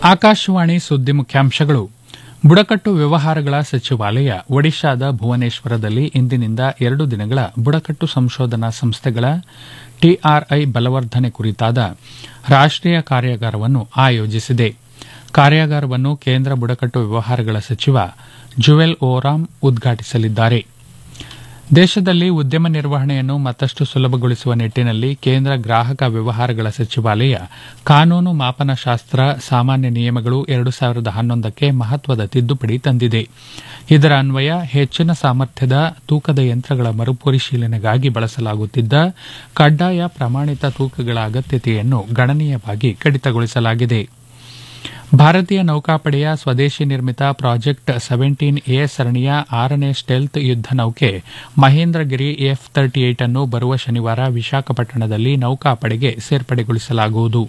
ಆಕಾಶವಾಣಿ ಸುದ್ದಿ ಮುಖ್ಯಾಂಶಗಳು ಬುಡಕಟ್ಟು ವ್ಯವಹಾರಗಳ ಸಚಿವಾಲಯ ಒಡಿಶಾದ ಭುವನೇಶ್ವರದಲ್ಲಿ ಇಂದಿನಿಂದ ಎರಡು ದಿನಗಳ ಬುಡಕಟ್ಟು ಸಂಶೋಧನಾ ಸಂಸ್ಥೆಗಳ ಟಿಆರ್ಐ ಬಲವರ್ಧನೆ ಕುರಿತಾದ ರಾಷ್ಟೀಯ ಕಾರ್ಯಾಗಾರವನ್ನು ಆಯೋಜಿಸಿದೆ ಕಾರ್ಯಾಗಾರವನ್ನು ಕೇಂದ್ರ ಬುಡಕಟ್ಟು ವ್ಯವಹಾರಗಳ ಸಚಿವ ಜುವೆಲ್ ಓರಾಮ್ ಉದ್ಘಾಟಿಸಲಿದ್ದಾರೆ ದೇಶದಲ್ಲಿ ಉದ್ಯಮ ನಿರ್ವಹಣೆಯನ್ನು ಮತ್ತಷ್ಟು ಸುಲಭಗೊಳಿಸುವ ನಿಟ್ಟಿನಲ್ಲಿ ಕೇಂದ್ರ ಗ್ರಾಹಕ ವ್ಯವಹಾರಗಳ ಸಚಿವಾಲಯ ಕಾನೂನು ಮಾಪನಶಾಸ್ತ್ರ ಸಾಮಾನ್ಯ ನಿಯಮಗಳು ಎರಡು ಸಾವಿರದ ಹನ್ನೊಂದಕ್ಕೆ ಮಹತ್ವದ ತಿದ್ದುಪಡಿ ತಂದಿದೆ ಇದರ ಅನ್ವಯ ಹೆಚ್ಚಿನ ಸಾಮರ್ಥ್ಯದ ತೂಕದ ಯಂತ್ರಗಳ ಮರುಪರಿಶೀಲನೆಗಾಗಿ ಬಳಸಲಾಗುತ್ತಿದ್ದ ಕಡ್ಡಾಯ ಪ್ರಮಾಣಿತ ತೂಕಗಳ ಅಗತ್ಯತೆಯನ್ನು ಗಣನೀಯವಾಗಿ ಕಡಿತಗೊಳಿಸಲಾಗಿದೆ ಭಾರತೀಯ ನೌಕಾಪಡೆಯ ಸ್ವದೇಶಿ ನಿರ್ಮಿತ ಪ್ರಾಜೆಕ್ಟ್ ಸೆವೆಂಟೀನ್ ಎ ಸರಣಿಯ ಆರನೇ ಸ್ಟೆಲ್ತ್ ಯುದ್ದ ನೌಕೆ ಮಹೇಂದ್ರಗಿರಿ ಎಫ್ ತರ್ಟಿ ಏಟ್ ಅನ್ನು ಬರುವ ಶನಿವಾರ ವಿಶಾಖಪಟ್ಟಣದಲ್ಲಿ ನೌಕಾಪಡೆಗೆ ಸೇರ್ಪಡೆಗೊಳಿಸಲಾಗುವುದು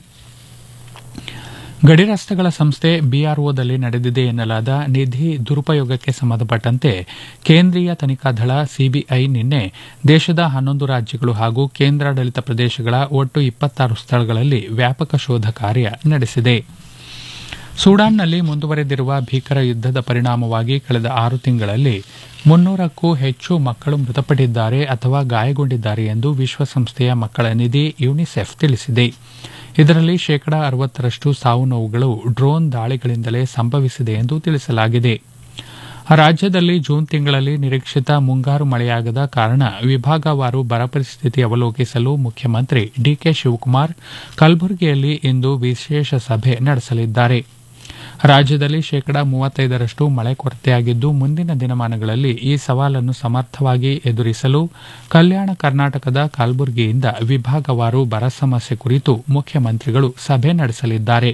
ಗಡಿ ರಸ್ತೆಗಳ ಸಂಸ್ಥೆ ಬಿಆರ್ಒದಲ್ಲಿ ನಡೆದಿದೆ ಎನ್ನಲಾದ ನಿಧಿ ದುರುಪಯೋಗಕ್ಕೆ ಸಂಬಂಧಪಟ್ಟಂತೆ ಕೇಂದ್ರೀಯ ತನಿಖಾ ದಳ ಸಿಬಿಐ ನಿನ್ನೆ ದೇಶದ ಹನ್ನೊಂದು ರಾಜ್ಯಗಳು ಹಾಗೂ ಕೇಂದ್ರಾಡಳಿತ ಪ್ರದೇಶಗಳ ಒಟ್ಟು ಇಪ್ಪತ್ತಾರು ಸ್ಥಳಗಳಲ್ಲಿ ವ್ಯಾಪಕ ಶೋಧ ಕಾರ್ಯ ನಡೆಸಿದೆ ಸುಡಾನ್ನಲ್ಲಿ ಮುಂದುವರೆದಿರುವ ಭೀಕರ ಯುದ್ದದ ಪರಿಣಾಮವಾಗಿ ಕಳೆದ ಆರು ತಿಂಗಳಲ್ಲಿ ಮುನ್ನೂರಕ್ಕೂ ಹೆಚ್ಚು ಮಕ್ಕಳು ಮೃತಪಟ್ಟಿದ್ದಾರೆ ಅಥವಾ ಗಾಯಗೊಂಡಿದ್ದಾರೆ ಎಂದು ವಿಶ್ವಸಂಸ್ಥೆಯ ಮಕ್ಕಳ ನಿಧಿ ಯುನಿಸೆಫ್ ತಿಳಿಸಿದೆ ಇದರಲ್ಲಿ ಶೇಕಡಾ ಅರವತ್ತರಷ್ಟು ಸಾವು ನೋವುಗಳು ಡ್ರೋನ್ ದಾಳಿಗಳಿಂದಲೇ ಸಂಭವಿಸಿದೆ ಎಂದು ತಿಳಿಸಲಾಗಿದೆ ರಾಜ್ಯದಲ್ಲಿ ಜೂನ್ ತಿಂಗಳಲ್ಲಿ ನಿರೀಕ್ಷಿತ ಮುಂಗಾರು ಮಳೆಯಾಗದ ಕಾರಣ ವಿಭಾಗವಾರು ಬರ ಪರಿಸ್ಥಿತಿ ಅವಲೋಕಿಸಲು ಮುಖ್ಯಮಂತ್ರಿ ಡಿಕೆ ಶಿವಕುಮಾರ್ ಕಲಬುರಗಿಯಲ್ಲಿ ಇಂದು ವಿಶೇಷ ಸಭೆ ನಡೆಸಲಿದ್ದಾರೆ ರಾಜ್ಯದಲ್ಲಿ ಶೇಕಡಾ ಮೂವತ್ತೈದರಷ್ಟು ಮಳೆ ಕೊರತೆಯಾಗಿದ್ದು ಮುಂದಿನ ದಿನಮಾನಗಳಲ್ಲಿ ಈ ಸವಾಲನ್ನು ಸಮರ್ಥವಾಗಿ ಎದುರಿಸಲು ಕಲ್ಯಾಣ ಕರ್ನಾಟಕದ ಕಲಬುರಗಿಯಿಂದ ವಿಭಾಗವಾರು ಬರ ಸಮಸ್ಯೆ ಕುರಿತು ಮುಖ್ಯಮಂತ್ರಿಗಳು ಸಭೆ ನಡೆಸಲಿದ್ದಾರೆ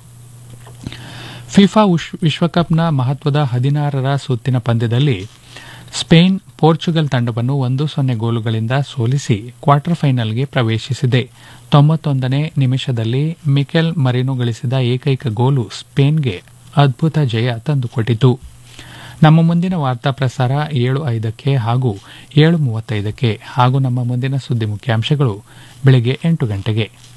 ಫಿಫಾ ವಿಶ್ವಕಪ್ನ ಮಹತ್ವದ ಹದಿನಾರರ ಸುತ್ತಿನ ಪಂದ್ಯದಲ್ಲಿ ಸ್ಪೇನ್ ಪೋರ್ಚುಗಲ್ ತಂಡವನ್ನು ಒಂದು ಸೊನ್ನೆ ಗೋಲುಗಳಿಂದ ಸೋಲಿಸಿ ಕ್ವಾರ್ಟರ್ ಫೈನಲ್ಗೆ ಪ್ರವೇಶಿಸಿದೆ ತೊಂಬತ್ತೊಂದನೇ ನಿಮಿಷದಲ್ಲಿ ಮಿಕೆಲ್ ಮರಿನೋ ಗಳಿಸಿದ ಏಕೈಕ ಗೋಲು ಸ್ಪೇನ್ಗೆ ಅದ್ಭುತ ಜಯ ತಂದುಕೊಟ್ಟಿತು ನಮ್ಮ ಮುಂದಿನ ವಾರ್ತಾ ಪ್ರಸಾರ ಏಳು ಐದಕ್ಕೆ ಹಾಗೂ ಏಳು ಮೂವತ್ತೈದಕ್ಕೆ ಹಾಗೂ ನಮ್ಮ ಮುಂದಿನ ಸುದ್ದಿ ಮುಖ್ಯಾಂಶಗಳು ಬೆಳಗ್ಗೆ ಎಂಟು ಗಂಟೆಗೆ